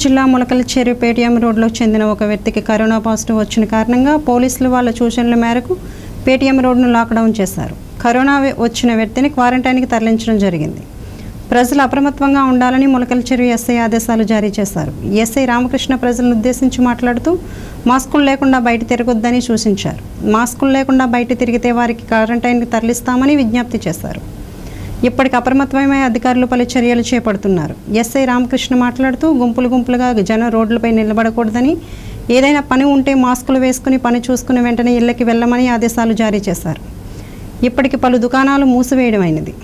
జిల్లా ములకలచేరు పేటీఎం రోడ్లో చెందిన ఒక వ్యక్తికి కరోనా పాజిటివ్ వచ్చిన కారణంగా పోలీసులు వాళ్ళ సూచనల మేరకు పేటీఎం రోడ్ను లాక్డౌన్ చేశారు కరోనా వ్య- వచ్చిన వ్యక్తిని క్వారంటైన్కి తరలించడం జరిగింది ప్రజలు అప్రమత్తంగా ఉండాలని ములకలచెరు ఎస్ఐ ఆదేశాలు జారీ చేశారు ఎస్ఐ రామకృష్ణ ప్రజలను ఉద్దేశించి మాట్లాడుతూ మాస్కులు లేకుండా బయట తిరగొద్దని సూచించారు మాస్కులు లేకుండా బయట తిరిగితే వారికి క్వారంటైన్కి తరలిస్తామని విజ్ఞప్తి చేశారు ఇప్పటికి అప్రమత్తమై అధికారులు పలు చర్యలు చేపడుతున్నారు ఎస్ఐ రామకృష్ణ మాట్లాడుతూ గుంపులు గుంపులుగా జనం రోడ్లపై నిలబడకూడదని ఏదైనా పని ఉంటే మాస్కులు వేసుకుని పని చూసుకుని వెంటనే ఇళ్లకి వెళ్ళమని ఆదేశాలు జారీ చేశారు ఇప్పటికి పలు దుకాణాలు మూసివేయడమైనది